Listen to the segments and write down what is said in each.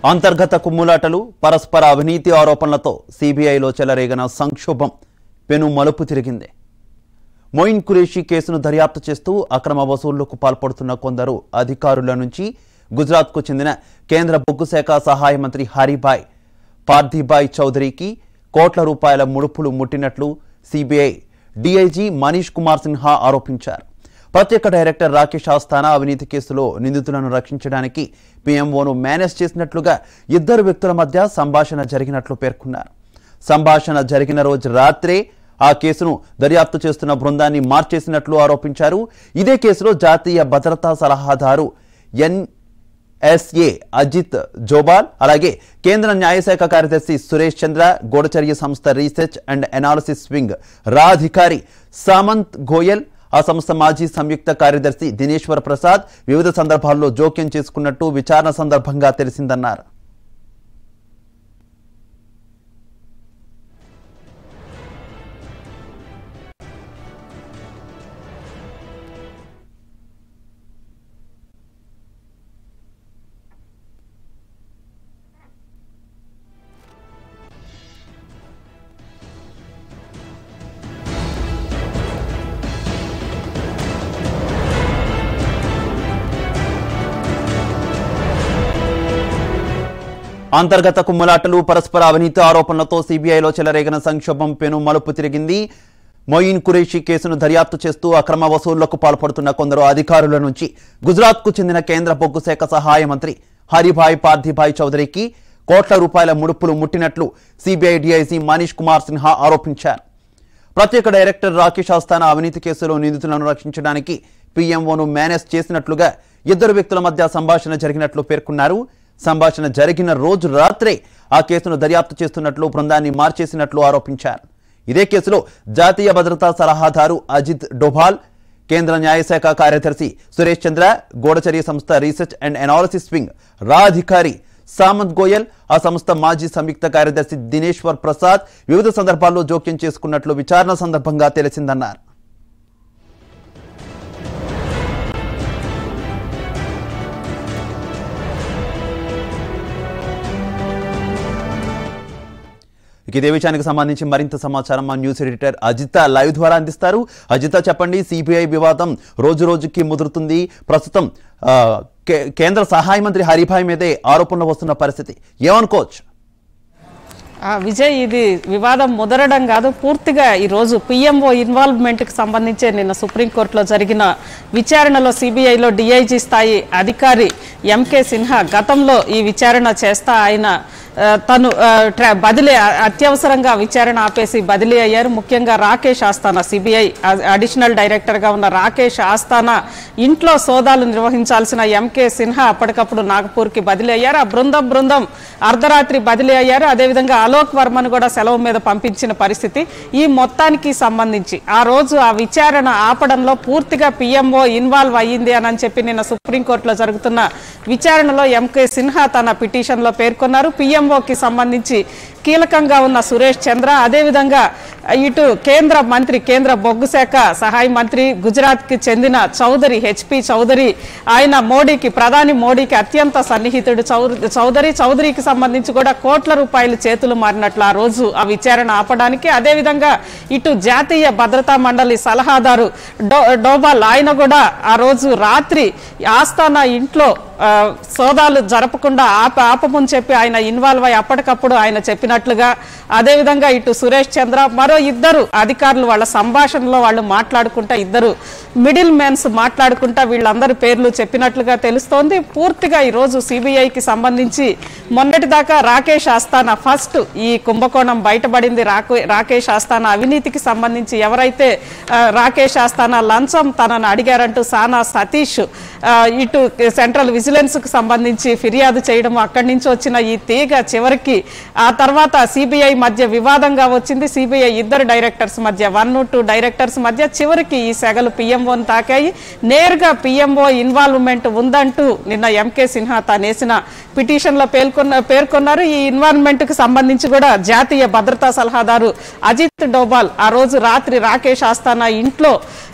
అంతర్గత కుమ్ములాటలు పరస్పర అవినీతి ఆరోపణలతో సిబిఐలో చెలరేగిన సంక్షోభం పెను మలుపు తిరిగింది మొయిన్ ఖురేషీ కేసును దర్యాప్తు చేస్తూ అక్రమ వసూళ్లకు పాల్పడుతున్న కొందరు అధికారుల నుంచి గుజరాత్కు చెందిన కేంద్ర బొగ్గు శాఖ సహాయ మంత్రి హరిభాయ్ పార్థిభాయ్ చౌదరికి కోట్ల రూపాయల ముడుపులు ముట్టినట్లు సిబిఐ డీఐజీ మనీష్ కుమార్ సిన్హా ఆరోపించారు ప్రత్యేక డైరెక్టర్ రాకేష్ ఆస్థానా అవినీతి కేసులో నిందితులను రక్షించడానికి పీఎంఓను మేనేజ్ చేసినట్లుగా ఇద్దరు వ్యక్తుల మధ్య సంభాషణ జరిగినట్లు పేర్కొన్నారు సంభాషణ జరిగిన రోజు రాత్రే ఆ కేసును దర్యాప్తు చేస్తున్న బృందాన్ని మార్చేసినట్లు ఆరోపించారు ఇదే కేసులో జాతీయ భద్రతా సలహాదారు ఎన్ ఎస్ఏ అజిత్ జోబాల్ అలాగే కేంద్ర న్యాయశాఖ కార్యదర్శి సురేష్ చంద్ర గూఢచర్య సంస్థ రీసెర్చ్ అండ్ ఎనాలిసిస్ వింగ్ రా అధికారి సామంత్ గోయల్ ఆ సంస్థ మాజీ సంయుక్త కార్యదర్శి దినేశ్వర్ ప్రసాద్ వివిధ సందర్భాల్లో జోక్యం చేసుకున్నట్టు విచారణ సందర్భంగా తెలిసిందన్నారు అంతర్గత కుమ్ములాటలు పరస్పర అవినీతి ఆరోపణలతో సిబిఐలో చెలరేగిన సంక్షోభం పెను మలుపు తిరిగింది మొయిన్ ఖురేషీ కేసును దర్యాప్తు చేస్తూ అక్రమ వసూళ్లకు పాల్పడుతున్న కొందరు అధికారుల నుంచి గుజరాత్కు చెందిన కేంద్ర బొగ్గు శాఖ సహాయ మంత్రి హరిభాయ్ పార్థిభాయ్ చౌదరికి కోట్ల రూపాయల ముడుపులు ముట్టినట్లు సిబిఐ డీఐజీ మనీష్ కుమార్ సిన్హా ఆరోపించారు ప్రత్యేక డైరెక్టర్ రాకేష్ ఆస్థానా అవినీతి కేసులో నిందితులను రక్షించడానికి పీఎంఓను మేనేజ్ చేసినట్లుగా ఇద్దరు వ్యక్తుల మధ్య సంభాషణ జరిగినట్లు పేర్కొన్నారు సంభాషణ జరిగిన రోజు రాత్రే ఆ కేసును దర్యాప్తు చేస్తున్నట్లు బృందాన్ని మార్చేసినట్లు ఆరోపించారు ఇదే కేసులో జాతీయ భద్రతా సలహాదారు అజిత్ డోభాల్ కేంద్ర న్యాయశాఖ కార్యదర్శి సురేష్ చంద్ర గూఢచర్య సంస్థ రీసెర్చ్ అండ్ ఎనాలిసిస్ వింగ్ రా అధికారి సామంత్ గోయల్ ఆ సంస్థ మాజీ సంయుక్త కార్యదర్శి దినేశ్వర్ ప్రసాద్ వివిధ సందర్భాల్లో జోక్యం చేసుకున్నట్లు విచారణ సందర్భంగా తెలిసిందన్నారు ఇక ఇదే విషయానికి సంబంధించి మరింత సమాచారం మా న్యూస్ ఎడిటర్ అజిత లైవ్ ద్వారా అందిస్తారు అజిత చెప్పండి సిబిఐ వివాదం రోజు రోజుకి ముదురుతుంది ప్రస్తుతం ఆ, కే- కేంద్ర సహాయ మంత్రి హరిభాయ్ మీదే ఆరోపణలు వస్తున్న పరిస్థితి ఏమనుకోవచ్చు ఆ, విజయ్ ఇది వివాదం ముదరడం కాదు పూర్తిగా ఈ రోజు పిఎంఓ ఇన్వాల్వ్మెంట్ కి సంబంధించి నిన్న సుప్రీంకోర్టులో జరిగిన విచారణలో సిబిఐలో డిఐజీ స్థాయి అధికారి ఎంకే సిన్హా గతంలో ఈ విచారణ చేస్తా ఆయన ఆ, తను ఆ, ట్రా- బదిలీ ఆ, అత్యవసరంగా విచారణ ఆపేసి బదిలీ అయ్యారు ముఖ్యంగా Rakesh Asthana CBI additional director గా ఉన్న రాకేష్ ఆస్థానా ఇంట్లో సోదాలు నిర్వహించాల్సిన ఎంకే సిన్హా అప్పటికప్పుడు నాగపూర్కి బదిలీ అయ్యారు ఆ బృందం బృందం అర్ధరాత్రి బదిలీ అయ్యారు అదేవిధంగా అలోక్ వర్మను కూడా సెలవు మీద పంపించిన పరిస్థితి ఈ మొత్తానికి సంబంధించి ఆ రోజు ఆ విచారణ ఆపడంలో పూర్తిగా పిఎంఓ ఇన్వాల్వ్ అయ్యింది అని అని చెప్పి నిన్న సుప్రీంకోర్టులో జరుగుతున్న విచారణలో ఎంకే సిన్హా తన పిటిషన్లో పేర్కొన్నారు పిఎంఓకి సంబంధించి కీలకంగా ఉన్న సురేష్ చంద్ర అదేవిధంగా ఇటు కేంద్ర మంత్రి కేంద్ర బొగ్గు శాఖ సహాయ మంత్రి గుజరాత్కి చెందిన చౌదరి హెచ్పి చౌదరి ఆయన మోడీకి ప్రధాని మోడీకి అత్యంత సన్నిహితుడు చౌ- చౌదరి చౌదరికి సంబంధించి కూడా కోట్ల రూపాయలు చేతులు మారినట్లు ఆ రోజు ఆ విచారణ ఆపడానికి అదేవిధంగా ఇటు జాతీయ భద్రతా మండలి సలహాదారు డో డోబాల్ ఆయన కూడా ఆ రోజు రాత్రి ఆస్థానా ఇంట్లో ఆ, సోదాలు జరపకుండా ఆప ఆపమని చెప్పి ఆయన ఇన్వాల్వ్ అయ్యి అప్పటికప్పుడు ఆయన చెప్పినట్లుగా అదేవిధంగా ఇటు సురేష్ చంద్ర మరో ఇద్దరు అధికారులు వాళ్ళ సంభాషణలో వాళ్ళు మాట్లాడుకుంటా ఇద్దరు మిడిల్ మెన్స్ మాట్లాడుకుంటా వీళ్ళందరి పేర్లు చెప్పినట్లుగా తెలుస్తోంది పూర్తిగా ఈరోజు సిబిఐకి సంబంధించి మొన్నటిదాకా రాకేష్ ఆస్థానా ఫస్ట్ ఈ కుంభకోణం బయటపడింది రాకే రాకేష్ ఆస్థానా అవినీతికి సంబంధించి ఎవరైతే ఆ, రాకేష్ ఆస్థానా లంచం తనను అడిగారంటూ సానా సతీష్ ఆ, ఇటు సెంట్రల్ విజిలెన్స్ కు సంబంధించి ఫిర్యాదు చేయడం అక్కడి నుంచి వచ్చిన ఈ తీగ చివరికి ఆ తర్వాత సిబిఐ మధ్య వివాదంగా వచ్చింది సిబిఐ ఇద్దరు డైరెక్టర్స్ మధ్య వన్ టూ డైరెక్టర్స్ మధ్య చివరికి ఈ సెగలు పిఎంఓని తాకాయి నేరుగా పిఎంఓ ఇన్వాల్వ్మెంట్ ఉందంటూ నిన్న ఎంకే సిన్హా తానేసిన పిటిషన్ లో పేర్కొన్న పేర్కొన్నారు ఈ ఇన్వాల్వ్మెంట్ కు సంబంధించి కూడా జాతీయ భద్రతా సలహాదారు అజిత్ డోబాల్ ఆ రోజు రాత్రి రాకేష్ ఆస్థానా ఇంట్లో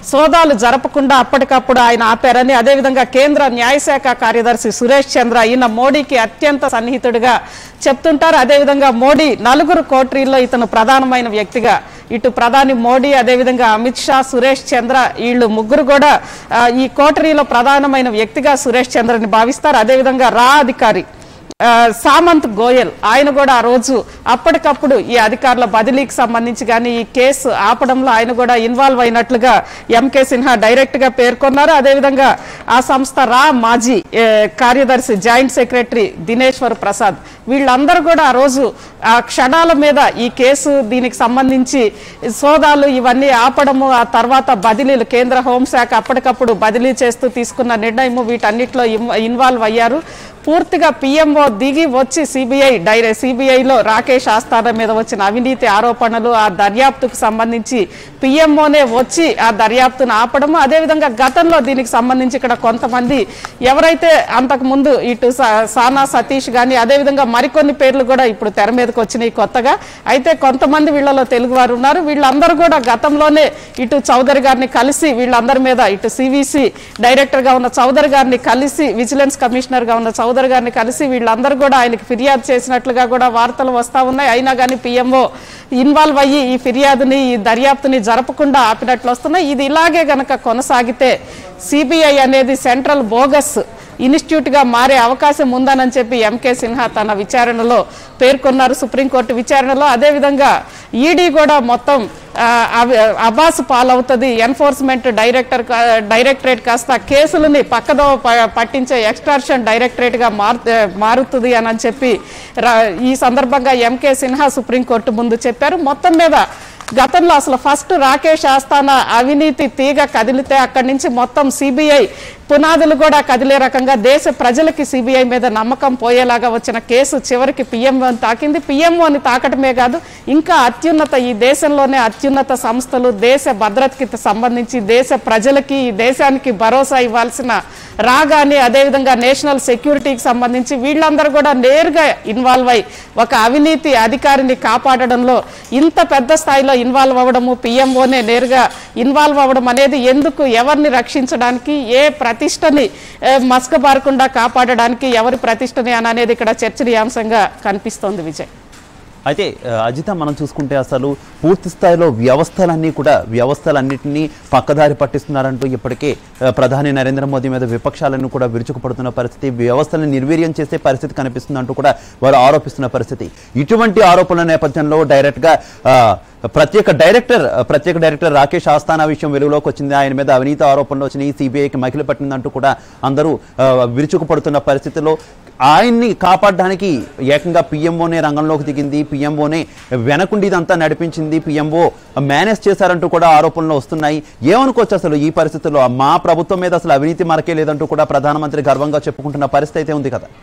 సోదాలు జరపకుండా అప్పటికప్పుడు ఆయన ఆపారని అదేవిధంగా కేంద్ర న్యాయశాఖ కార్యదర్శి సురేష్ చంద్ర ఈయన మోడీకి అత్యంత సన్నిహితుడిగా చెప్తుంటారు అదేవిధంగా మోడీ నలుగురు కోట్రీల్లో ఇతను ప్రధానమైన వ్యక్తిగా ఇటు ప్రధాని మోడీ అదేవిధంగా అమిత్ షా సురేష్ చంద్ర వీళ్ళు ముగ్గురు కూడా ఆ, ఈ కోటరీలో ప్రధానమైన వ్యక్తిగా సురేష్ చంద్రని భావిస్తారు అదేవిధంగా రా అధికారి ఆ, సామంత్ గోయల్ ఆయన కూడా ఆ రోజు అప్పటికప్పుడు ఈ అధికారుల బదిలీకి సంబంధించి కానీ ఈ కేసు ఆపడంలో ఆయన కూడా ఇన్వాల్వ్ అయినట్లుగా ఎంకే సిన్హా డైరెక్ట్ గా పేర్కొన్నారు అదేవిధంగా ఆ సంస్థ రా మాజీ ఏ, కార్యదర్శి జాయింట్ సెక్రటరీ దినేశ్వర్ ప్రసాద్ వీళ్ళందరూ కూడా ఆ రోజు ఆ క్షణాల మీద ఈ కేసు దీనికి సంబంధించి సోదాలు ఇవన్నీ ఆపడము ఆ తర్వాత బదిలీలు కేంద్ర హోంశాఖ అప్పటికప్పుడు బదిలీ చేస్తూ తీసుకున్న నిర్ణయము వీటన్నిటిలో ఇన్- ఇన్వాల్వ్ అయ్యారు పూర్తిగా పిఎంఓ దిగి వచ్చి సిబిఐ డైరె సిబిఐలో రాకేష్ ఆస్థాన మీద వచ్చిన అవినీతి ఆరోపణలు ఆ దర్యాప్తుకు సంబంధించి పిఎంఓనే వచ్చి ఆ దర్యాప్తును ఆపడము అదేవిధంగా గతంలో దీనికి సంబంధించి ఇక్కడ కొంతమంది ఎవరైతే అంతకు ముందు ఇటు సా- సానా సతీష్ కానీ అదేవిధంగా మరికొన్ని పేర్లు కూడా ఇప్పుడు తెర మీదకి వచ్చినాయి కొత్తగా అయితే కొంతమంది వీళ్ళలో తెలుగు వారు ఉన్నారు వీళ్ళందరూ కూడా గతంలోనే ఇటు చౌదరి గారిని కలిసి వీళ్ళందరి మీద ఇటు సివిసి డైరెక్టర్ గా ఉన్న చౌదరి గారిని కలిసి విజిలెన్స్ కమిషనర్ గా ఉన్న చౌదరి గారిని కలిసి వీళ్ళందరూ కూడా ఆయనకి ఫిర్యాదు చేసినట్లుగా కూడా వార్తలు వస్తా ఉన్నాయి అయినా కానీ పిఎంఓ ఇన్వాల్వ్ అయ్యి ఈ ఫిర్యాదుని ఈ దర్యాప్తుని జరపకుండా ఆపినట్లు వస్తున్నాయి ఇది ఇలాగే గనక కొనసాగితే సిబిఐ అనేది సెంట్రల్ బోగస్ ఇన్స్టిట్యూట్ గా మారే అవకాశం ఉందనని చెప్పి ఎంకే సిన్హా తన విచారణలో పేర్కొన్నారు సుప్రీంకోర్టు విచారణలో అదేవిధంగా ఈడీ కూడా మొత్తం ఆ, అవి- అబాస్ పాలవుతుంది ఎన్ఫోర్స్మెంట్ డైరెక్టర్ కా- డైరెక్టరేట్ కాస్త కేసులని పక్కదో ప- పట్టించే ఎక్స్ట్రాక్షన్ డైరెక్టరేట్ గా మారు మారుతుంది అని చెప్పి రా- ఈ సందర్భంగా ఎంకే సిన్హా సుప్రీంకోర్టు ముందు చెప్పారు మొత్తం మీద గతంలో అసలు ఫస్ట్ రాకేష్ ఆస్థానా అవినీతి తీగ కదిలితే అక్కడి నుంచి మొత్తం సిబిఐ పునాదులు కూడా కదిలే రకంగా దేశ ప్రజలకి సిబిఐ మీద నమ్మకం పోయేలాగా వచ్చిన కేసు చివరికి పిఎంఓని తాకింది పిఎంఓని తాకటమే కాదు ఇంకా అత్యున్నత ఈ దేశంలోనే అత్యున్నత సంస్థలు దేశ భద్రతకి సంబంధించి దేశ ప్రజలకి ఈ దేశానికి భరోసా ఇవ్వాల్సిన రాగాని అదేవిధంగా నేషనల్ సెక్యూరిటీకి సంబంధించి వీళ్ళందరూ కూడా నేరుగా ఇన్వాల్వ్ అయి ఒక అవినీతి అధికారిని కాపాడడంలో ఇంత పెద్ద స్థాయిలో ఇన్వాల్వ్ అవ్వడము పిఎంఓనే నేరుగా ఇన్వాల్వ్ అవ్వడం అనేది ఎందుకు ఎవరిని రక్షించడానికి ఏ ప్రతిష్టని ఏ, మసకబారకుండా కాపాడడానికి ఎవరి ప్రతిష్టని అని అనేది ఇక్కడ చర్చనీయాంశంగా కనిపిస్తోంది విజయ్ అయితే ఆ, అజిత మనం చూసుకుంటే అసలు పూర్తి స్థాయిలో వ్యవస్థలన్నీ కూడా వ్యవస్థలన్నింటినీ పక్కదారి పట్టిస్తున్నారంటూ ఇప్పటికే ఆ, ప్రధాని నరేంద్ర మోదీ మీద విపక్షాలను కూడా విరుచుకుపడుతున్న పరిస్థితి వ్యవస్థలను నిర్వీర్యం చేసే పరిస్థితి కనిపిస్తుందంటూ కూడా వారు ఆరోపిస్తున్న పరిస్థితి ఇటువంటి ఆరోపణల నేపథ్యంలో డైరెక్ట్గా ఆ, ప్రత్యేక డైరెక్టర్ ప్రత్యేక డైరెక్టర్ రాకేష్ ఆస్థానా విషయం వెలుగులోకి వచ్చింది ఆయన మీద అవినీతి ఆరోపణలు వచ్చినాయి సిబిఐకి మకిలి పట్టిందంటూ కూడా అందరూ ఆ, విరుచుకుపడుతున్న పరిస్థితిలో ఆయన్ని కాపాడడానికి ఏకంగా పిఎంఓనే రంగంలోకి దిగింది పిఎంఓనే వెనకుండి ఇదంతా నడిపించింది పిఎంఓ మేనేజ్ చేశారంటూ కూడా ఆరోపణలు వస్తున్నాయి ఏమనుకోవచ్చు అసలు ఈ పరిస్థితుల్లో మా ప్రభుత్వం మీద అసలు అవినీతి మరకే లేదంటూ కూడా ప్రధానమంత్రి గర్వంగా చెప్పుకుంటున్న పరిస్థితి అయితే ఉంది కదా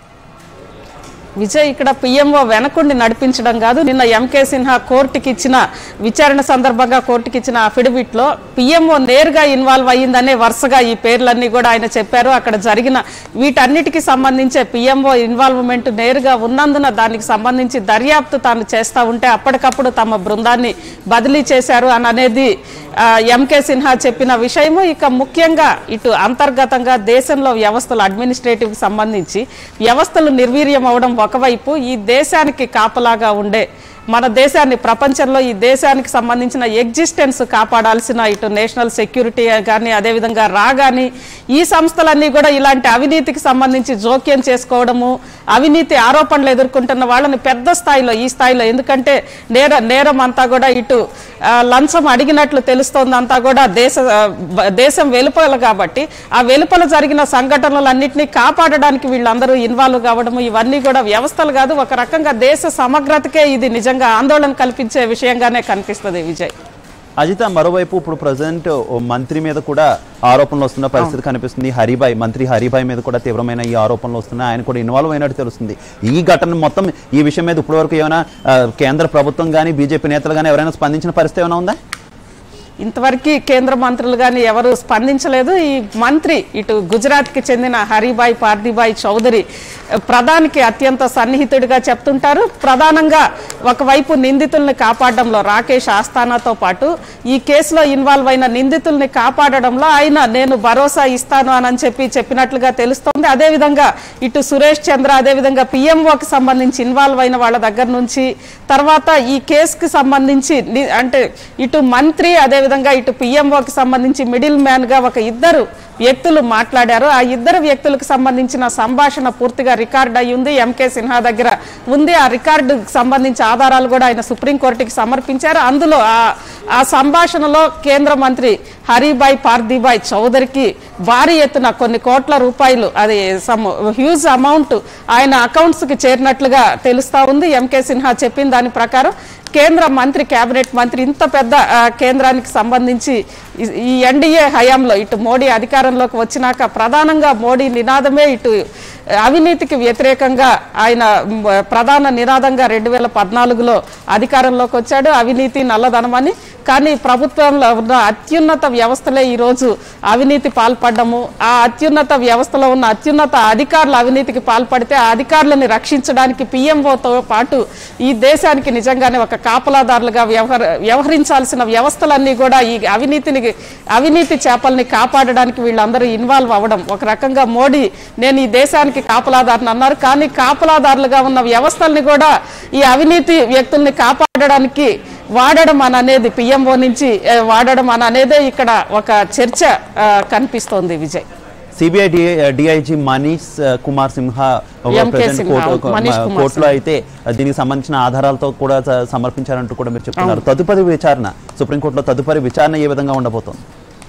విజయ్ ఇక్కడ పిఎంఓ వెనకుండి నడిపించడం కాదు నిన్న ఎంకే సిన్హా కోర్టుకి ఇచ్చిన విచారణ సందర్భంగా కోర్టుకి ఇచ్చిన అఫిడవిట్ లో పిఎంఓ నేరుగా ఇన్వాల్వ్ అయ్యిందనే వరుసగా ఈ పేర్లన్నీ కూడా ఆయన చెప్పారు అక్కడ జరిగిన వీటన్నిటికి సంబంధించే పిఎంఓ ఇన్వాల్వ్మెంట్ నేరుగా ఉన్నందున దానికి సంబంధించి దర్యాప్తు తాను చేస్తా ఉంటే అప్పటికప్పుడు తమ బృందాన్ని బదిలీ చేశారు అని అనేది ఆ, ఎంకే సిన్హా చెప్పిన విషయము ఇక ముఖ్యంగా ఇటు అంతర్గతంగా దేశంలో వ్యవస్థలు అడ్మినిస్ట్రేటివ్ సంబంధించి వ్యవస్థలు నిర్వీర్యం అవడం ఒకవైపు ఈ దేశానికి కాపలాగా ఉండే మన దేశాన్ని ప్రపంచంలో ఈ దేశానికి సంబంధించిన ఎగ్జిస్టెన్స్ కాపాడాల్సిన ఇటు నేషనల్ సెక్యూరిటీ కానీ అదేవిధంగా రా కానీ ఈ సంస్థలన్నీ కూడా ఇలాంటి అవినీతికి సంబంధించి జోక్యం చేసుకోవడము అవినీతి ఆరోపణలు ఎదుర్కొంటున్న వాళ్ళని పెద్ద స్థాయిలో ఈ స్థాయిలో ఎందుకంటే నేర నేరం అంతా కూడా ఇటు ఆ, లంచం అడిగినట్లు తెలుస్తోంది అంతా కూడా దేశ ఆ, బ- దేశం వెలుపల కాబట్టి ఆ వెలుపల జరిగిన సంఘటనలన్నింటినీ కాపాడడానికి వీళ్ళందరూ ఇన్వాల్వ్ కావడము ఇవన్నీ కూడా వ్యవస్థలు కాదు ఒక రకంగా దేశ సమగ్రతకే ఇది నిజంగా ఆందోళన కల్పించే విషయంగానే కనిపిస్తుంది విజయ్ అజిత మరోవైపు ఇప్పుడు ప్రజెంట్ మంత్రి మీద కూడా ఆరోపణలు వస్తున్న పరిస్థితి కనిపిస్తుంది హరిబాయ్ మంత్రి హరిబాయ్ మీద కూడా తీవ్రమైన ఈ ఆరోపణలు వస్తున్నాయి ఆయన కూడా ఇన్వాల్వ్ అయినట్టు తెలుస్తుంది ఈ ఘటన మొత్తం ఈ విషయం మీద ఇప్పటివరకు ఏమైనా ఆ, కేంద్ర ప్రభుత్వం కానీ బీజేపీ నేతలు కానీ ఎవరైనా స్పందించిన పరిస్థితి ఏమైనా ఉందా ఇంతవరకు కేంద్ర మంత్రులు కానీ ఎవరు స్పందించలేదు ఈ మంత్రి ఇటు గుజరాత్కి చెందిన హరిభాయ్ పార్దీభాయ్ చౌదరి ప్రధానికి అత్యంత సన్నిహితుడిగా చెప్తుంటారు ప్రధానంగా ఒకవైపు నిందితుల్ని కాపాడడంలో రాకేష్ ఆస్థానాతో పాటు ఈ కేసులో ఇన్వాల్వ్ అయిన నిందితుల్ని కాపాడడంలో ఆయన నేను భరోసా ఇస్తాను అని చెప్పి చెప్పినట్లుగా తెలుస్తోంది అదేవిధంగా ఇటు సురేష్ చంద్ర అదేవిధంగా పిఎంఓకి సంబంధించి ఇన్వాల్వ్ అయిన వాళ్ళ దగ్గర నుంచి తర్వాత ఈ కేసుకి సంబంధించి ని- అంటే ఇటు మంత్రి అదేవిధంగా ఇటు పిఎంఓకి సంబంధించి మిడిల్ మ్యాన్ గా ఒక ఇద్దరు వ్యక్తులు మాట్లాడారు ఆ ఇద్దరు వ్యక్తులకు సంబంధించిన సంభాషణ పూర్తిగా రికార్డ్ అయి ఉంది ఎంకే సిన్హా దగ్గర ఉంది ఆ రికార్డుకు సంబంధించి ఆధారాలు కూడా ఆయన సుప్రీంకోర్టుకి సమర్పించారు అందులో ఆ- ఆ సంభాషణలో కేంద్ర మంత్రి హరిభాయ్ పార్దీభాయ్ చౌదరికి భారీ ఎత్తున కొన్ని కోట్ల రూపాయలు అది సమ్ హ్యూజ్ అమౌంట్ ఆయన అకౌంట్స్ కి చేరినట్లుగా తెలుస్తా ఉంది ఎంకే సిన్హా చెప్పిన దాని ప్రకారం కేంద్ర మంత్రి కేబినెట్ మంత్రి ఇంత పెద్ద ఆ, కేంద్రానికి సంబంధించి ఈ- ఈ ఎన్డీఏ హయాంలో ఇటు మోడీ అధికారంలోకి వచ్చినాక ప్రధానంగా మోడీ నినాదమే ఇటు అవినీతికి వ్యతిరేకంగా ఆయన మ్, ప్రధాన నినాదంగా రెండు వేల పద్నాలుగులో అధికారంలోకి వచ్చాడు అవినీతి నల్లధనమని కానీ ప్రభుత్వంలో ఉన్న అత్యున్నత వ్యవస్థలే ఈరోజు అవినీతి పాల్పడము ఆ అత్యున్నత వ్యవస్థలో ఉన్న అత్యున్నత అధికారులు అవినీతికి పాల్పడితే ఆ అధికారులను రక్షించడానికి పిఎంఓతో పాటు ఈ దేశానికి నిజంగానే ఒక కాపలాదారులుగా వ్యవహర వ్యవహరించాల్సిన వ్యవస్థలన్నీ కూడా ఈ అవినీతిని అవినీతి చేపల్ని కాపాడడానికి వీళ్ళందరూ ఇన్వాల్వ్ అవ్వడం ఒక రకంగా మోడీ నేను ఈ దేశానికి కాపలాదారుని అన్నారు కానీ కాపలాదారులుగా ఉన్న వ్యవస్థల్ని కూడా ఈ అవినీతి వ్యక్తుల్ని కాపాడడానికి వాడడం అని అనేది పిఎంఓ నుంచి ఏ, వాడడం అని అనేదే ఇక్కడ ఒక చర్చ ఆ, కనిపిస్తోంది విజయ్ సిబిఐ డిఐజీ మనీష్ ఆ, కుమార్ సింహ ఒక MK president Simha, court- Manish ఆ, కుమార్ కోర్టులో అయితే ఆ, దీనికి సంబంధించిన ఆధారాలతో కూడా స- సమర్పించారంటూ కూడా మీరు చెప్తున్నారు తదుపరి విచారణ సుప్రీంకోర్టులో తదుపరి విచారణ ఏ విధంగా ఉండబోతోంది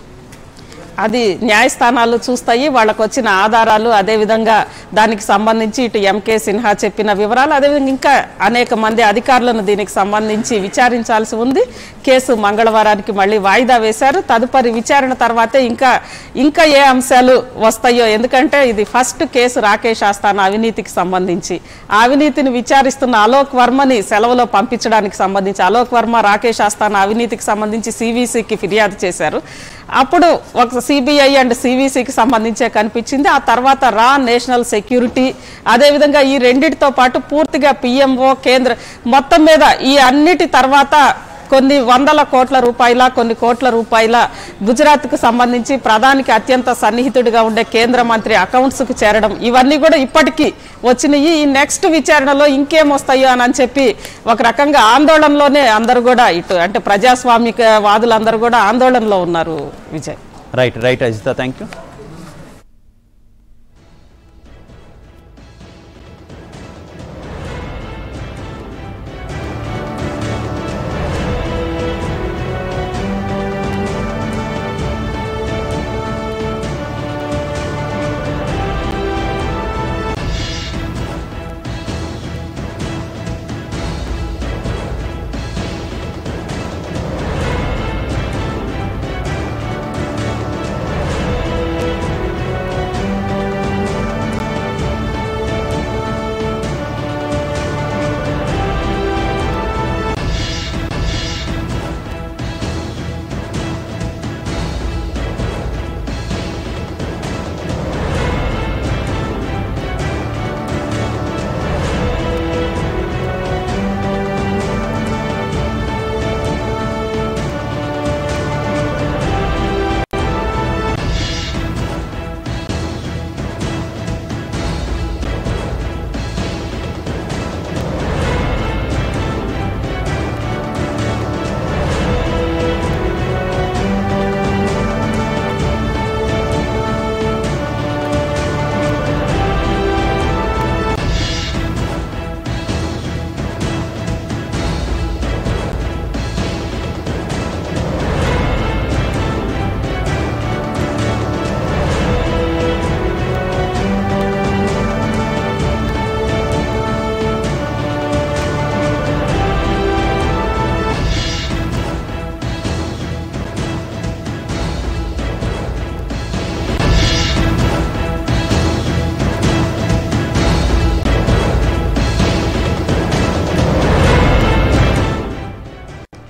అది న్యాయస్థానాలు చూస్తాయి వాళ్ళకు వచ్చిన ఆధారాలు అదేవిధంగా దానికి సంబంధించి ఇటు ఎంకే సిన్హా చెప్పిన వివరాలు అదేవిధంగా ఇంకా అనేక మంది అధికారులను దీనికి సంబంధించి విచారించాల్సి ఉంది కేసు మంగళవారానికి మళ్ళీ వాయిదా వేశారు తదుపరి విచారణ తర్వాతే ఇంకా ఇంకా ఏ అంశాలు వస్తాయో ఎందుకంటే ఇది ఫస్ట్ కేసు రాకేష్ ఆస్థాన అవినీతికి సంబంధించి ఆ అవినీతిని విచారిస్తున్న అలోక్ వర్మని సెలవులో పంపించడానికి సంబంధించి అలోక్ వర్మ రాకేష్ ఆస్థాన అవినీతికి సంబంధించి సివిసికి ఫిర్యాదు చేశారు అప్పుడు ఒక సిబిఐ అండ్ సివిసికి సంబంధించే కనిపించింది ఆ తర్వాత రా నేషనల్ సెక్యూరిటీ అదేవిధంగా ఈ రెండిటితో పాటు పూర్తిగా పిఎంఓ కేంద్ర మొత్తం మీద ఈ అన్నిటి తర్వాత కొన్ని వందల కోట్ల రూపాయల కొన్ని కోట్ల రూపాయల గుజరాత్కు సంబంధించి ప్రధానికి అత్యంత సన్నిహితుడిగా ఉండే కేంద్ర మంత్రి అకౌంట్స్కు చేరడం ఇవన్నీ కూడా ఇప్పటికీ వచ్చినాయి ఈ నెక్స్ట్ విచారణలో ఇంకేం వస్తాయో అని అని చెప్పి ఒక రకంగా ఆందోళనలోనే అందరూ కూడా ఇటు అంటే ప్రజాస్వామిక వాదులందరూ కూడా ఆందోళనలో ఉన్నారు Vijay right right Ajitha thank you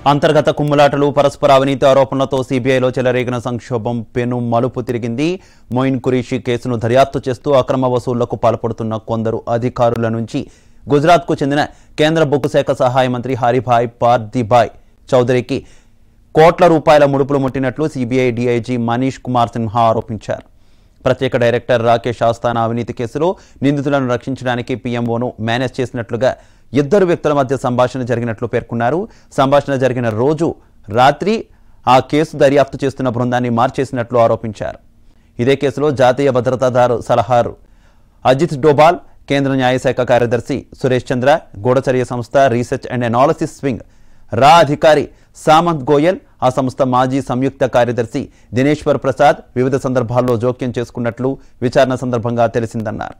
అంతర్గత కుమ్ములాటలు పరస్పర అవినీతి ఆరోపణలతో సీబీఐలో చెలరేగిన సంక్షోభం పెను మలుపు తిరిగింది మొయిన్ కురీషి కేసును దర్యాప్తు చేస్తూ అక్రమ వసూళ్లకు పాల్పడుతున్న కొందరు అధికారుల నుంచి గుజరాత్కు చెందిన కేంద్ర బొగ్గు శాఖ సహాయ మంత్రి హరిభాయ్ పార్దిభాయ్ చౌదరికి కోట్ల రూపాయల ముడుపులు ముట్టినట్లు సీబీఐ డీఐజీ మనీష్ కుమార్ సిన్హా ఆరోపించారు ప్రత్యేక డైరెక్టర్ రాకేష్ ఆస్థానా అవినీతి కేసులో నిందితులను రక్షించడానికి పీఎంఓను మేనేజ్ చేసినట్లుగా ఇద్దరు వ్యక్తుల మధ్య సంభాషణ జరిగినట్లు పేర్కొన్నారు సంభాషణ జరిగిన రోజు రాత్రి ఆ కేసు దర్యాప్తు చేస్తున్న బృందాన్ని మార్చేసినట్లు ఆరోపించారు ఇదే కేసులో జాతీయ భద్రతాదారు సలహారు అజిత్ డోబాల్ కేంద్ర న్యాయశాఖ కార్యదర్శి సురేష్ చంద్ర గూఢచర్య సంస్థ రీసెర్చ్ అండ్ అనాలసిస్ వింగ్ రా అధికారి సామంత్ గోయల్ ఆ సంస్థ మాజీ సంయుక్త కార్యదర్శి దినేశ్వర్ ప్రసాద్ వివిధ సందర్భాల్లో జోక్యం చేసుకున్నట్లు విచారణ సందర్భంగా తెలిసిందన్నారు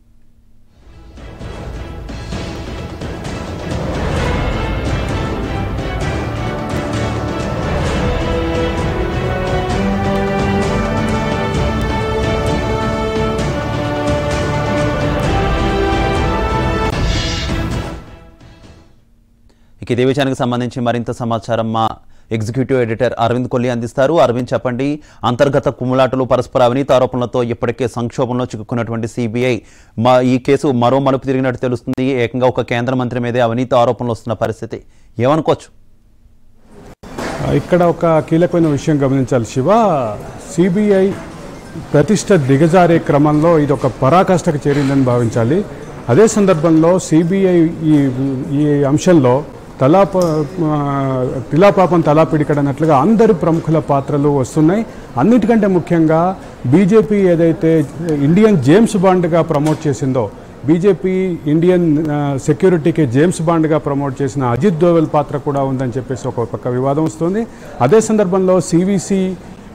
ఇక ఇదే విషయానికి సంబంధించి మరింత సమాచారం మా ఎగ్జిక్యూటివ్ ఎడిటర్ అరవింద్ కొల్లి అందిస్తారు అరవింద్ చెప్పండి అంతర్గత కుమ్ములాటలు పరస్పర అవినీతి ఆరోపణలతో ఇప్పటికే సంక్షోభంలో చిక్కుకున్నటువంటి సిబిఐ మా ఈ కేసు మరో మలుపు తిరిగినట్టు తెలుస్తుంది ఏకంగా ఒక కేంద్ర మంత్రి మీదే అవినీతి ఆరోపణలు వస్తున్న పరిస్థితి ఏమనుకోవచ్చు ఇక్కడ ఒక కీలకమైన విషయం గమనించాలి శివ సిబిఐ ప్రతిష్ట దిగజారే క్రమంలో ఇది ఒక పరాకాష్ఠకు చేరిందని భావించాలి అదే సందర్భంలో సిబిఐ ఈ ఈ అంశంలో తలా ప- ఆ, తిలా పాపం తలా పిడికడన్నట్లుగా అందరి ప్రముఖుల పాత్రలు వస్తున్నాయి అన్నిటికంటే ముఖ్యంగా బీజేపీ ఏదైతే ఇండియన్ జేమ్స్ బాండ్గా ప్రమోట్ చేసిందో బీజేపీ ఇండియన్ ఆ, సెక్యూరిటీకి జేమ్స్ బాండ్గా ప్రమోట్ చేసిన అజిత్ దోవెల్ పాత్ర కూడా ఉందని చెప్పేసి ఒక పక్క వివాదం వస్తుంది అదే సందర్భంలో సివిసి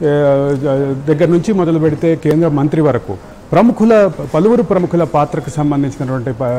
దగ్గర నుంచి మొదలు పెడితే కేంద్ర మంత్రి వరకు ప్రముఖుల పలువురు ప్రముఖుల పాత్రకు సంబంధించినటువంటి ప-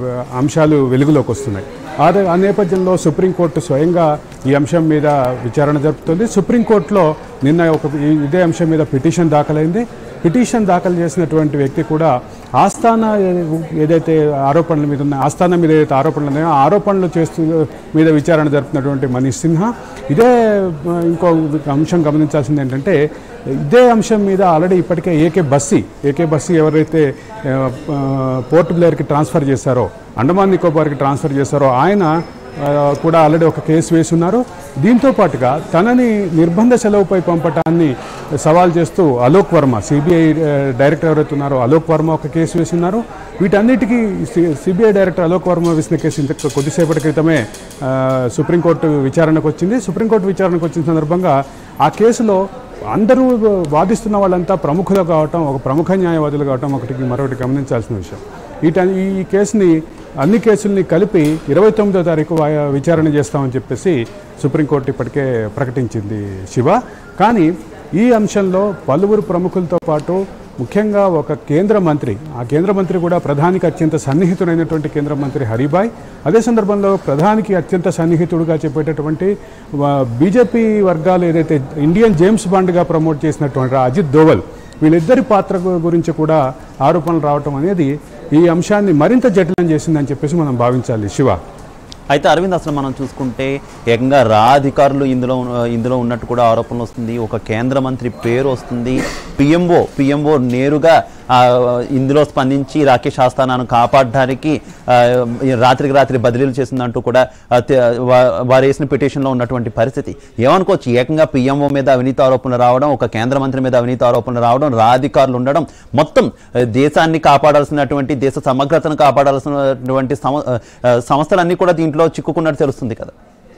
అంశాలు వెలుగులోకి వస్తున్నాయి ఆ ద- ఆ నేపథ్యంలో సుప్రీంకోర్టు స్వయంగా ఈ అంశం మీద విచారణ జరుపుతుంది సుప్రీంకోర్టులో నిన్న ఒక ఈ- ఇదే అంశం మీద పిటిషన్ దాఖలైంది పిటిషన్ దాఖలు చేసినటువంటి వ్యక్తి కూడా ఆస్థానా ఏ- ఏదైతే ఆరోపణల మీద ఉన్న ఆస్థానా మీద ఏదైతే ఆరోపణలు ఉన్నాయో ఆ ఆరోపణలు చేస్తూ మీద విచారణ జరుపుతున్నటువంటి మనీష్ సిన్హా ఇదే ఆ, ఇంకో అంశం గమనించాల్సింది ఏంటంటే ఇదే అంశం మీద ఆల్రెడీ ఇప్పటికే ఏకే బస్సీ ఏకే బస్సీ ఎవరైతే ఆ, ఆ, పోర్ట్ బ్లేయర్కి ట్రాన్స్ఫర్ చేశారో అండమాన్ నికోబార్కి ట్రాన్స్ఫర్ చేశారో ఆయన ఆ, కూడా ఆల్రెడీ ఒక కేసు వేసి ఉన్నారు దీంతో పాటుగా తనని నిర్బంధ సెలవుపై పంపటాన్ని సవాల్ చేస్తూ అలోక్ వర్మ సిబిఐ డైరెక్టర్ ఎవరైతే ఉన్నారో అలోక్ వర్మ ఒక కేసు వేసి ఉన్నారు వీటన్నిటికీ సిబిఐ డైరెక్టర్ అలోక్ వర్మ వేసిన కేసు ఇంత కొద్దిసేపటి క్రితమే ఆ, సుప్రీంకోర్టు విచారణకు వచ్చింది సుప్రీంకోర్టు విచారణకు వచ్చిన సందర్భంగా ఆ కేసులో అందరూ వాదిస్తున్న వాళ్ళంతా ప్రముఖులు కావటం ఒక ప్రముఖ న్యాయవాదులు కావటం ఒకటికి మరొకటి గమనించాల్సిన విషయం వీట ఈ కేసుని అన్ని కేసుల్ని కలిపి ఇరవై తొమ్మిదో తారీఖు వా- విచారణ చేస్తామని చెప్పేసి సుప్రీంకోర్టు ఇప్పటికే ప్రకటించింది శివ కానీ ఈ అంశంలో పలువురు ప్రముఖులతో పాటు ముఖ్యంగా ఒక కేంద్ర మంత్రి ఆ కేంద్ర మంత్రి కూడా ప్రధానికి అత్యంత సన్నిహితుడైనటువంటి కేంద్ర మంత్రి హరిబాయ్ అదే సందర్భంలో ప్రధానికి అత్యంత సన్నిహితుడుగా చెప్పేటటువంటి వా- బీజేపీ వర్గాలు ఏదైతే ఇండియన్ జేమ్స్ బాండ్గా ప్రమోట్ చేసినటువంటి అజిత్ దోవల్ వీళ్ళిద్దరి పాత్ర గు- గురించి కూడా ఆరోపణలు రావటం అనేది ఈ అంశాన్ని మరింత జటిలం చేసిందని చెప్పేసి మనం భావించాలి శివ అయితే అరవింద్ అసలు మనం చూసుకుంటే ఏకంగా రా అధికారులు ఇందులో ఇందులో ఉన్నట్టు కూడా ఆరోపణలు వస్తుంది ఒక కేంద్ర మంత్రి పేరు వస్తుంది పిఎంఓ పిఎంఓ నేరుగా ఆ, ఇందులో స్పందించి రాకేష్ ఆస్థానాన్ని కాపాడడానికి ఆ, రాత్రికి రాత్రి బదిలీలు చేసిందంటూ కూడా ఆ, తె- వా- వారు వేసిన పిటిషన్లో ఉన్నటువంటి పరిస్థితి ఏమనుకోవచ్చు ఏకంగా పిఎంఓ మీద అవినీతి ఆరోపణలు రావడం ఒక కేంద్ర మంత్రి మీద అవినీతి ఆరోపణలు రావడం రా అధికారులు ఉండడం మొత్తం ఆ, దేశాన్ని కాపాడాల్సినటువంటి దేశ సమగ్రతను కాపాడాల్సినటువంటి సమ ఆ, సంస్థలన్నీ కూడా దీంట్లో చిక్కుకున్నట్టు తెలుస్తుంది కదా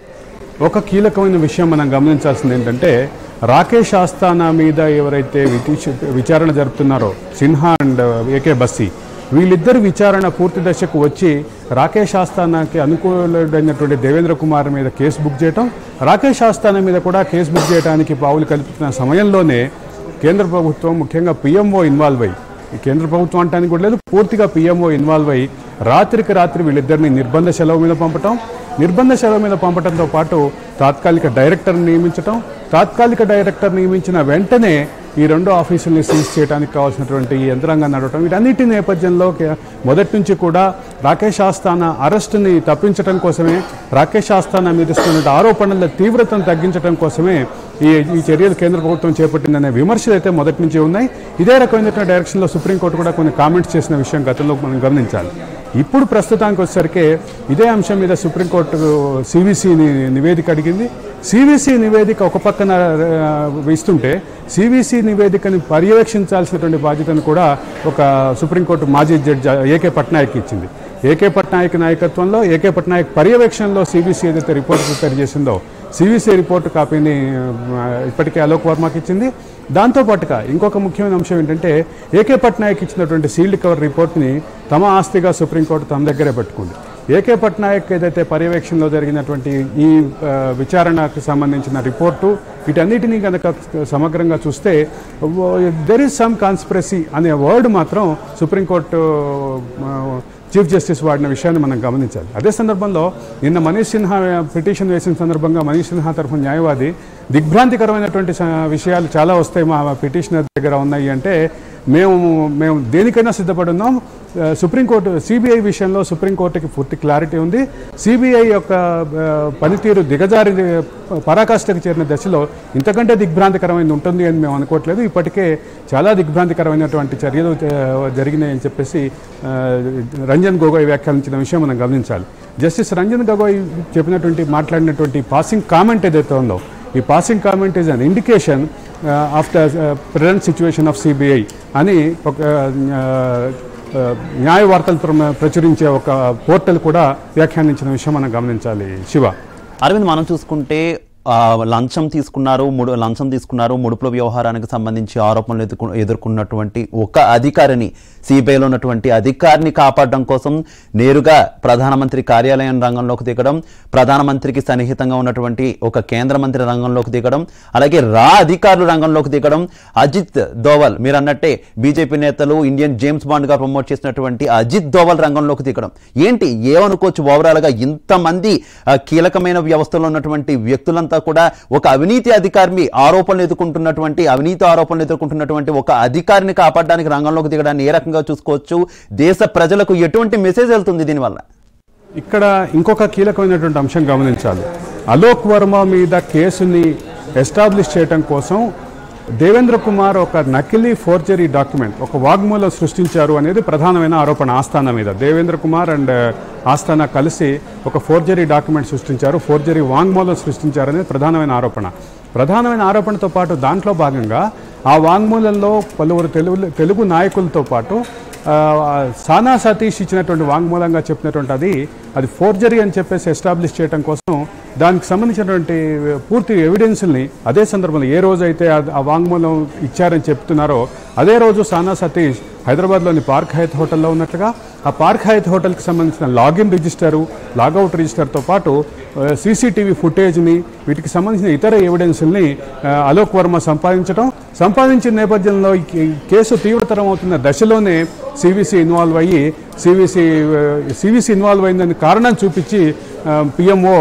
ఒక కీలకమైన విషయం మనం గమనించాల్సింది ఏంటంటే రాకేష్ ఆస్థానా మీద ఎవరైతే వితీష- విచారణ జరుపుతున్నారో సిన్హా అండ్ ఏకే బస్సి వీళ్ళిద్దరు విచారణ పూర్తి దశకు వచ్చి రాకేష్ ఆస్థానాకి అనుకూలమైనటువంటి దేవేంద్ర కుమార్ మీద కేసు బుక్ చేయటం రాకేష్ ఆస్థానా మీద కూడా కేసు బుక్ చేయడానికి పావులు కలుపుతున్న సమయంలోనే కేంద్ర ప్రభుత్వం ముఖ్యంగా పిఎంఓ ఇన్వాల్వ్ అయ్యి ఈ కేంద్ర ప్రభుత్వం అంటానికి కూడా లేదు పూర్తిగా పిఎంఓ ఇన్వాల్వ్ అయ్యి రాత్రికి రాత్రి వీళ్ళిద్దరిని నిర్బంధ సెలవు మీద పంపటం నిర్బంధ సెలవు మీద పంపడంతో పాటు తాత్కాలిక డైరెక్టర్ నియమించటం తాత్కాలిక డైరెక్టర్ నియమించిన వెంటనే ఈ రెండు ఆఫీసుల్ని సీజ్ చేయడానికి కావాల్సినటువంటి ఈ యంత్రాంగం నడవటం వీటన్నిటి నేపథ్యంలో కే- మొదటి నుంచి కూడా రాకేష్ ఆస్థానా అరెస్టుని తప్పించడం కోసమే రాకేష్ ఆస్థానా మీద ఇస్తున్న ఆరోపణల తీవ్రతను తగ్గించడం కోసమే ఈ ఈ చర్యలు కేంద్ర ప్రభుత్వం చేపట్టిందనే విమర్శలు అయితే మొదటి నుంచి ఉన్నాయి ఇదే రకమైనటువంటి డైరెక్షన్లో సుప్రీంకోర్టు కూడా కొన్ని కామెంట్స్ చేసిన విషయం గతంలో మనం గమనించాలి ఇప్పుడు ప్రస్తుతానికి వచ్చేసరికి ఇదే అంశం మీద సుప్రీంకోర్టు సివిసి నివేదిక అడిగింది సివిసి నివేదిక ఒక పక్కన ఆ, ఇస్తుంటే సివిసి నివేదికని పర్యవేక్షించాల్సినటువంటి బాధ్యతను కూడా ఒక సుప్రీంకోర్టు మాజీ జడ్జి ఏకే పట్నాయక్ ఇచ్చింది ఏకే పట్నాయక్ నాయకత్వంలో ఏకే పట్నాయక్ పర్యవేక్షణలో సిబిసి ఏదైతే రిపోర్ట్ ప్రిపేర్ చేసిందో సివిసి రిపోర్ట్ కాపీని ఆ, ఇప్పటికే అలోక్ వర్మకి ఇచ్చింది దాంతోపాటుగా ఇంకొక ముఖ్యమైన అంశం ఏంటంటే ఏకే పట్నాయక్ ఇచ్చినటువంటి సీల్డ్ కవర్ రిపోర్ట్ని తమ ఆస్తిగా సుప్రీంకోర్టు తమ దగ్గరే పెట్టుకుంది ఏకే పట్నాయక్ ఏదైతే పర్యవేక్షణలో జరిగినటువంటి ఈ ఆ, విచారణకు సంబంధించిన రిపోర్టు వీటన్నిటినీ కనుక సమగ్రంగా చూస్తే దెర్ ఈస్ సమ్ కాన్స్పిరసీ అనే వర్డ్ మాత్రం సుప్రీంకోర్టు ఆ, చీఫ్ జస్టిస్ వాడిన విషయాన్ని మనం గమనించాలి అదే సందర్భంలో నిన్న మనీష్ సిన్హా పిటిషన్ వేసిన సందర్భంగా మనీష్ సిన్హా తరఫున న్యాయవాది దిగ్భ్రాంతికరమైనటువంటి స- విషయాలు చాలా వస్తాయి మా పిటిషనర్ దగ్గర ఉన్నాయి అంటే మేము మేము దేనికైనా సిద్ధపడి ఉన్నాం ఆ, సుప్రీంకోర్టు సిబిఐ విషయంలో సుప్రీంకోర్టుకి పూర్తి క్లారిటీ ఉంది సిబిఐ యొక్క ఆ, పనితీరు దిగజారి పరాకాష్ఠకు చేరిన దశలో ఇంతకంటే దిగ్భ్రాంతికరమైనది ఉంటుంది అని మేము అనుకోవట్లేదు ఇప్పటికే చాలా దిగ్భ్రాంతికరమైనటువంటి చర్యలు ఆ, జరిగినాయని చెప్పేసి ఆ, రంజన్ గొగోయ్ వ్యాఖ్యానించిన విషయం మనం గమనించాలి జస్టిస్ రంజన్ గొగోయ్ చెప్పినటువంటి మాట్లాడినటువంటి పాసింగ్ కామెంట్ ఏదైతే ఉందో ఈ passing comment is an indication of the present situation of CBI అని ఒక ఆ, ఆ, న్యాయ వార్తలు ప్ర- ప్రచురించే ఒక పోర్టల్ కూడా వ్యాఖ్యానించిన విషయం మనం గమనించాలి శివ అరవింద్ మనం చూసుకుంటే ఆ, లంచం తీసుకున్నారు ముడు లంచం తీసుకున్నారు ముడుపుల వ్యవహారానికి సంబంధించి ఆరోపణలు ఎదుర్కొ ఎదుర్కొన్నటువంటి ఒక అధికారిని సిబిఐలో ఉన్నటువంటి అధికారిని కాపాడడం కోసం నేరుగా ప్రధానమంత్రి కార్యాలయం రంగంలోకి దిగడం ప్రధానమంత్రికి సన్నిహితంగా ఉన్నటువంటి ఒక కేంద్ర మంత్రి రంగంలోకి దిగడం అలాగే రా అధికారులు రంగంలోకి దిగడం అజిత్ దోవల్ మీరు అన్నట్టే బీజేపీ నేతలు ఇండియన్ జేమ్స్ బాండ్ గా ప్రమోట్ చేసినటువంటి అజిత్ దోవల్ రంగంలోకి దిగడం ఏంటి ఏమనుకోవచ్చు ఓవరాల్ గా ఇంతమంది ఆ, కీలకమైన వ్యవస్థలో ఉన్నటువంటి వ్యక్తులంతా కూడా ఒక అవినీతి అధికారిని ఆరోపణలు ఎదుర్కొంటున్నటువంటి అవినీతి ఆరోపణలు ఎదుర్కొంటున్నటువంటి ఒక అధికారిని కాపాడడానికి రంగంలోకి దిగడాన్ని ఏ రకంగా చూసుకోవచ్చు దేశ ప్రజలకు ఎటువంటి మెసేజ్ వెళ్తుంది దీనివల్ల ఇక్కడ ఇంకొక కీలకమైనటువంటి అంశం గమనించాలి అలోక్ వర్మ మీద కేసుని ఎస్టాబ్లిష్ చేయడం కోసం దేవేంద్ర కుమార్ ఒక నకిలీ ఫోర్జరీ డాక్యుమెంట్ ఒక వాగ్మూలం సృష్టించారు అనేది ప్రధానమైన ఆరోపణ ఆస్థానా మీద దేవేంద్ర కుమార్ అండ్ ఆస్థానా కలిసి ఒక ఫోర్జరీ డాక్యుమెంట్ సృష్టించారు ఫోర్జరీ వాంగ్మూలం సృష్టించారు అనేది ప్రధానమైన ఆరోపణ ప్రధానమైన ఆరోపణతో పాటు దాంట్లో భాగంగా ఆ వాంగ్మూలంలో పలువురు తెలుగు తెలుగు నాయకులతో పాటు ఆ, సానా సతీష్ ఇచ్చినటువంటి వాంగ్మూలంగా చెప్పినటువంటి అది అది ఫోర్జరీ అని చెప్పేసి ఎస్టాబ్లిష్ చేయడం కోసం దానికి సంబంధించినటువంటి పూర్తి ఎవిడెన్స్ని అదే సందర్భంలో ఏ రోజు అయితే ఆ- ఆ వాంగ్మూలం ఇచ్చారని చెప్తున్నారో అదే రోజు సానా సతీష్ హైదరాబాద్లోని పార్క్ హయత్ హోటల్లో ఉన్నట్లుగా ఆ పార్క్ హయత్ హోటల్కి సంబంధించిన లాగిన్ రిజిస్టరు లాగౌట్ రిజిస్టర్తో పాటు సీసీటీవీ ఫుటేజ్ని వీటికి సంబంధించిన ఇతర ఎవిడెన్స్ని అలోక్ వర్మ సంపాదించడం సంపాదించిన నేపథ్యంలో ఈ కే- కేసు తీవ్రతరం అవుతున్న దశలోనే సివిసి ఇన్వాల్వ్ అయ్యి సివిసి సివిసి ఇన్వాల్వ్ అయిందని కారణం చూపించి పిఎంఓ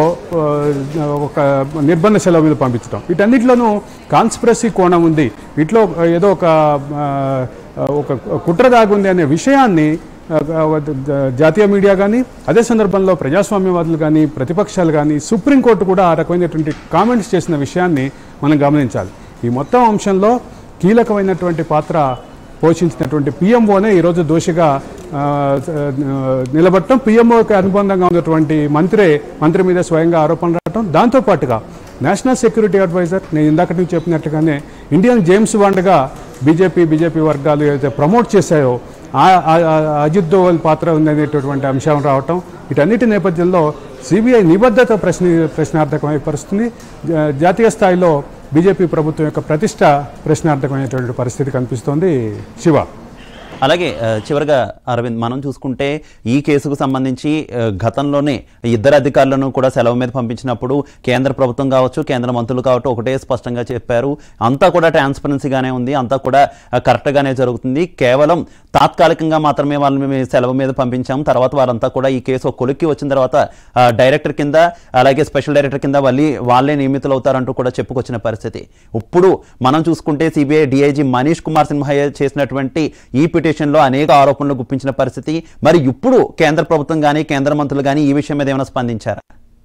ఒక నిర్బంధ సెలవు మీద పంపించడం వీటన్నిటిలోనూ కాన్స్పిరసీ కోణం ఉంది వీటిలో ఏదో ఒక ఆ, ఒక కుట్ర దాగుంది అనే విషయాన్ని ఆ, జాతీయ మీడియా కానీ అదే సందర్భంలో ప్రజాస్వామ్యవాదులు కానీ ప్రతిపక్షాలు కానీ సుప్రీంకోర్టు కూడా ఆ రకమైనటువంటి కామెంట్స్ చేసిన విషయాన్ని మనం గమనించాలి ఈ మొత్తం అంశంలో కీలకమైనటువంటి పాత్ర పోషించినటువంటి పిఎంఓనే ఈరోజు దోషిగా ఆ, ఆ, నిలబడటం పిఎంఓకి అనుబంధంగా ఉన్నటువంటి మంత్రే మంత్రి మీద స్వయంగా ఆరోపణలు రావటం దాంతోపాటుగా నేషనల్ సెక్యూరిటీ అడ్వైజర్ నేను ఇందాక నుంచి చెప్పినట్టుగానే ఇండియన్ జేమ్స్ బాండ్గా బీజేపీ బీజేపీ వర్గాలు ఏదైతే ప్రమోట్ చేశాయో ఆ- ఆ- ఆ అజిత్ దోవల్ పాత్ర ఉందనేటటువంటి అంశం రావటం వీటన్నిటి నేపథ్యంలో సిబిఐ నిబద్ధత ప్రశ్న ప్రశ్నార్థకమై పరిస్థితుంది జా- జాతీయ స్థాయిలో బీజేపీ ప్రభుత్వం యొక్క ప్రతిష్ట ప్రశ్నార్థకమైనటువంటి పరిస్థితి కనిపిస్తోంది శివ అలాగే ఆ, చివరగా అరవింద్ మనం చూసుకుంటే ఈ కేసుకు సంబంధించి ఆ, గతంలోనే ఇద్దరు అధికారులను కూడా సెలవు మీద పంపించినప్పుడు కేంద్ర ప్రభుత్వం కావచ్చు కేంద్ర మంత్రులు కావచ్చు ఒకటే స్పష్టంగా చెప్పారు అంతా కూడా ట్రాన్స్పరెన్సీగానే ఉంది అంతా కూడా ఆ, కరెక్ట్గానే జరుగుతుంది కేవలం తాత్కాలికంగా మాత్రమే వాళ్ళని మేము సెలవు మీద పంపించాం తర్వాత వారంతా కూడా ఈ కేసు ఒక కొలిక్కి వచ్చిన తర్వాత ఆ, డైరెక్టర్ కింద అలాగే స్పెషల్ డైరెక్టర్ కింద మళ్ళీ వాళ్ళే నియమితులు అవుతారంటూ కూడా చెప్పుకొచ్చిన పరిస్థితి ఇప్పుడు మనం చూసుకుంటే సిబిఐ డిఐజీ మనీష్ కుమార్ సిన్హయ్య చేసినటువంటి ఈ పిటిషన్లో అనేక ఆరోపణలు గుప్పించిన పరిస్థితి మరి ఇప్పుడు కేంద్ర ప్రభుత్వం కానీ కేంద్ర మంత్రులు కానీ ఈ విషయం మీద ఏమైనా స్పందించారా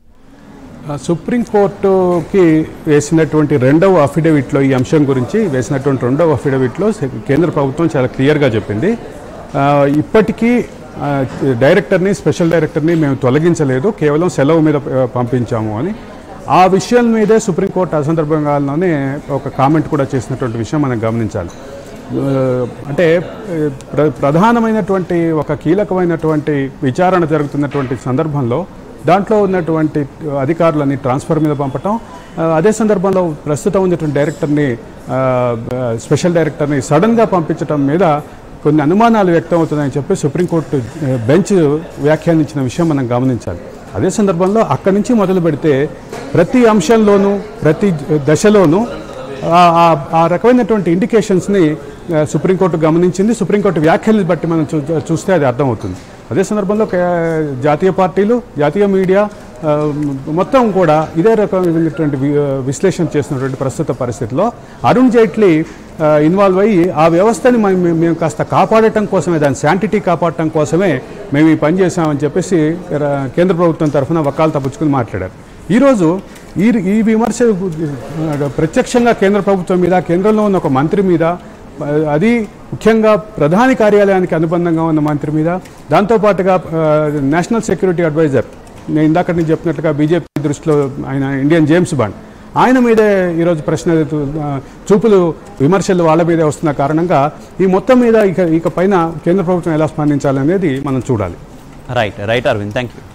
ఆ, సుప్రీంకోర్టుకి వేసినటువంటి రెండవ అఫిడవిట్లో ఈ అంశం గురించి వేసినటువంటి రెండవ అఫిడవిట్లో సె- కేంద్ర ప్రభుత్వం చాలా క్లియర్గా చెప్పింది ఆ, ఇప్పటికీ ఆ, డైరెక్టర్ని స్పెషల్ డైరెక్టర్ని మేము తొలగించలేదు కేవలం సెలవు మీద ఆ, పంపించాము అని ఆ విషయం మీదే సుప్రీంకోర్టు ఆ సందర్భంగానే ఒక కామెంట్ కూడా చేసినటువంటి విషయం మనం గమనించాలి ఆ, అంటే ఆ, ప్ర ప్రధానమైనటువంటి ఒక కీలకమైనటువంటి విచారణ జరుగుతున్నటువంటి సందర్భంలో దాంట్లో ఉన్నటువంటి అధికారులని ట్రాన్స్ఫర్ మీద పంపటం ఆ, అదే సందర్భంలో ప్రస్తుతం ఉన్నటువంటి డైరెక్టర్ని ఆ, స్పెషల్ డైరెక్టర్ని సడన్గా పంపించడం మీద కొన్ని అనుమానాలు వ్యక్తం అవుతున్నాయని చెప్పి సుప్రీంకోర్టు ఆ, బెంచ్ వ్యాఖ్యానించిన విషయం మనం గమనించాలి అదే సందర్భంలో అక్కడి నుంచి మొదలు పెడితే ప్రతి అంశంలోనూ ప్రతి దశలోనూ ఆ- ఆ- ఆ రకమైనటువంటి ఇండికేషన్స్ని ఆ, సుప్రీంకోర్టు గమనించింది సుప్రీంకోర్టు వ్యాఖ్యల్ని బట్టి మనం చూ చూస్తే అది అర్థమవుతుంది అదే సందర్భంలో కే- జాతీయ పార్టీలు జాతీయ మీడియా ఆ, మొత్తం కూడా ఇదే రకమైనటువంటి వి- విశ్లేషణ చేస్తున్నటువంటి ప్రస్తుత పరిస్థితిలో అరుణ్ జైట్లీ ఆ, ఇన్వాల్వ్ అయ్యి ఆ వ్యవస్థని మనం మేము- మేము కాస్త కాపాడటం కోసమే దాని శాంటిటీ కాపాడటం కోసమే మేము ఈ పని చేశామని చెప్పేసి ర- కేంద్ర ప్రభుత్వం తరఫున వకాలు తప్పించుకుని మాట్లాడారు ఈరోజు ఈ ఈ విమర్శ ఆ, ప్రత్యక్షంగా కేంద్ర ప్రభుత్వం మీద కేంద్రంలో ఉన్న ఒక మంత్రి మీద ఆ, అది ముఖ్యంగా ప్రధాని కార్యాలయానికి అనుబంధంగా ఉన్న మంత్రి మీద దాంతోపాటుగా ఆ, నేషనల్ సెక్యూరిటీ అడ్వైజర్ నేను ఇందాక నేను చెప్పినట్లుగా బీజేపీ దృష్టిలో ఆయన ఇండియన్ జేమ్స్ బాండ్ ఆయన మీదే ఈరోజు ప్రశ్న ఆ, చూపులు విమర్శలు వాళ్ళ మీదే వస్తున్న కారణంగా ఈ మొత్తం మీద ఇక ఇక పైన కేంద్ర ప్రభుత్వం ఎలా స్పందించాలనేది మనం చూడాలి right right Arvind thank you